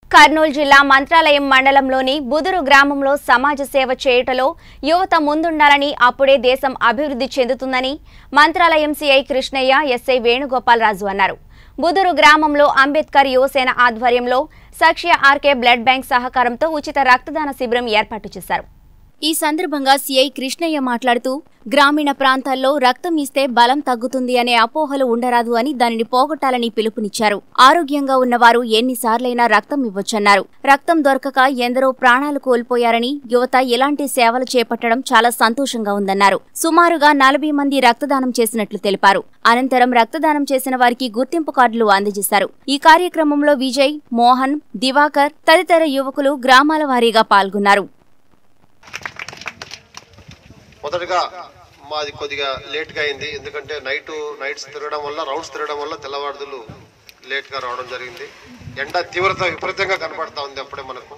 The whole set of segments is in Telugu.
కర్నూలు జిల్లా మంత్రాలయం మండలంలోని బుదురు గ్రామంలో సమాజ సేవ చేయుటలో యువత ముందుండాలని అప్పుడే దేశం అభివృద్ధి చెందుతుందని మంత్రాలయం సిఐ కృష్ణయ్య ఎస్ఐ వేణుగోపాలరాజు అన్నారు బుదురు గ్రామంలో అంబేద్కర్ యువసేన ఆధ్వర్యంలో సఖ్య ఆర్కే బ్లడ్ బ్యాంక్ సహకారంతో ఉచిత రక్తదాన శిబిరం ఏర్పాటు చేశారు ఈ సందర్భంగా సీఐ కృష్ణయ్య మాట్లాడుతూ గ్రామీణ ప్రాంతాల్లో రక్తం ఇస్తే బలం తగ్గుతుంది అనే అపోహలు ఉండరాదు అని దానిని పోగొట్టాలని పిలుపునిచ్చారు ఆరోగ్యంగా ఉన్నవారు ఎన్నిసార్లైనా రక్తం ఇవ్వొచ్చన్నారు రక్తం దొరకక ఎందరో ప్రాణాలు కోల్పోయారని యువత ఇలాంటి సేవలు చేపట్టడం చాలా సంతోషంగా ఉందన్నారు సుమారుగా నలభై మంది రక్తదానం చేసినట్లు తెలిపారు అనంతరం రక్తదానం చేసిన వారికి గుర్తింపు కార్డులు అందజేశారు ఈ కార్యక్రమంలో విజయ్ మోహన్ దివాకర్ తదితర యువకులు గ్రామాల వారీగా పాల్గొన్నారు మొదటగా మాది కొద్దిగా లేట్గా అయింది ఎందుకంటే నైట్ నైట్స్ తిరగడం వల్ల రౌండ్స్ తిరగడం వల్ల తెల్లవారుదులు లేట్గా రావడం జరిగింది ఎండ తీవ్రత విపరీతంగా కనపడతా ఉంది అప్పుడే మనకు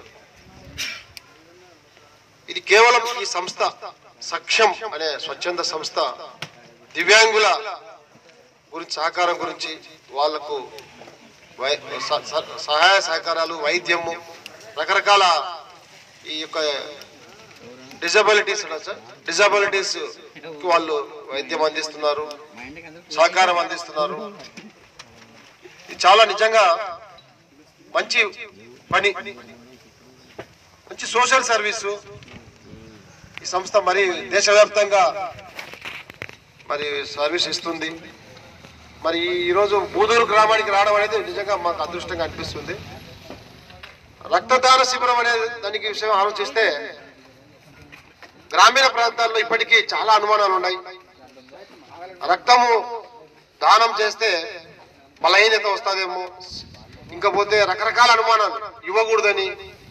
ఇది కేవలం ఈ సంస్థ సక్షం అనే స్వచ్ఛంద సంస్థ దివ్యాంగుల గురించి సహకారం గురించి వాళ్లకు వై- స- స- సహాయ సహకారాలు వైద్యము రకరకాల ఈ యొక్క డిజబిలిటీస్ సార్ డిజబిలిటీస్ కి వాళ్ళు వైద్యం అందిస్తున్నారు సహకారం అందిస్తున్నారు ఇది చాలా నిజంగా మంచి పని మంచి సోషల్ సర్వీసు ఈ సంస్థ మరి దేశవ్యాప్తంగా మరి సర్వీస్ ఇస్తుంది మరి ఈరోజు బూదూరు గ్రామానికి రావడం అనేది నిజంగా మాకు అదృష్టంగా అనిపిస్తుంది రక్తదాన శిబిరం అనే దానికి విషయం ఆలోచిస్తే గ్రామీణ ప్రాంతాల్లో ఇప్పటికీ చాలా అనుమానాలు ఉన్నాయి రక్తము దానం చేస్తే బలహీనత వస్తుందేమో ఇంకా పోతే రకరకాల అనుమానాలు ఇవ్వకూడదని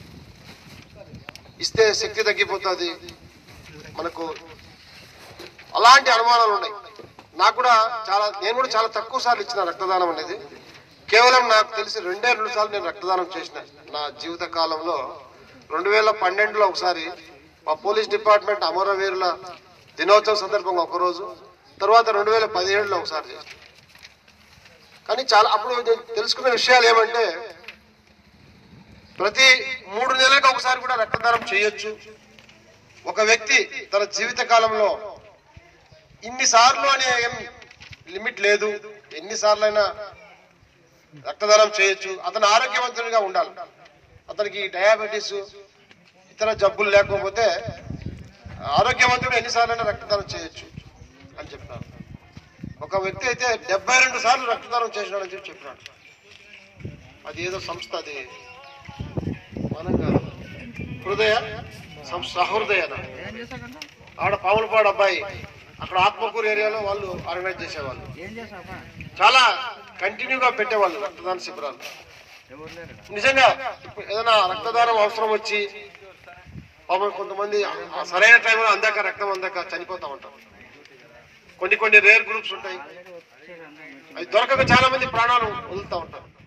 ఇస్తే శక్తి తగ్గిపోతుంది మనకు అలాంటి అనుమానాలు ఉన్నాయి నాకు కూడా చాలా నేను కూడా చాలా తక్కువ సార్లు ఇచ్చిన రక్తదానం అనేది కేవలం నాకు తెలిసి రెండే రెండు సార్లు నేను రక్తదానం చేసిన నా జీవిత కాలంలో రెండు వేల పన్నెండులో ఒకసారి మా పోలీస్ డిపార్ట్మెంట్ అమరవీరుల దినోత్సవం సందర్భంగా ఒకరోజు తర్వాత రెండు వేల పదిహేడులో ఒకసారి చేసిన కానీ చాలా అప్పుడు నేను తెలుసుకున్న విషయాలు ఏమంటే ప్రతి మూడు నెలలకు ఒకసారి కూడా రక్తదానం చేయొచ్చు ఒక వ్యక్తి తన జీవిత కాలంలో ఇన్నిసార్లు అనే ఏం లిమిట్ లేదు ఎన్నిసార్లు అయినా రక్తదానం చేయొచ్చు అతను ఆరోగ్యవంతుడిగా ఉండాలి అతనికి డయాబెటీస్ ఇతర జబ్బులు లేకపోతే ఆరోగ్యవంతుడు ఎన్నిసార్లు అయినా రక్తదానం చేయొచ్చు అని చెప్పినారు ఒక వ్యక్తి అయితే డెబ్బై రెండు సార్లు రక్తదానం చేసినాడని చెప్పి చెప్పినాడు అది ఏదో సంస్థ అది మనం కాదు హృదయ సంస్థ సహృదయనా ఆడ పాములపాడు అబ్బాయి అక్కడ ఆత్మకూరు ఏరియాలో వాళ్ళు ఆర్గనైజ్ చేసేవాళ్ళు చాలా కంటిన్యూగా పెట్టేవాళ్ళు రక్తదాన శిబిరాలు నిజంగా ఇప్పుడు ఏదైనా రక్తదానం అవసరం వచ్చి పాపం కొంతమంది ఆ సరైన టైంలో అందాక రక్తం అందాక చనిపోతా ఉంటారు కొన్ని కొన్ని రేర్ గ్రూప్స్ ఉంటాయి అవి దొరకక చాలా మంది ప్రాణాలు వదులుతూ ఉంటారు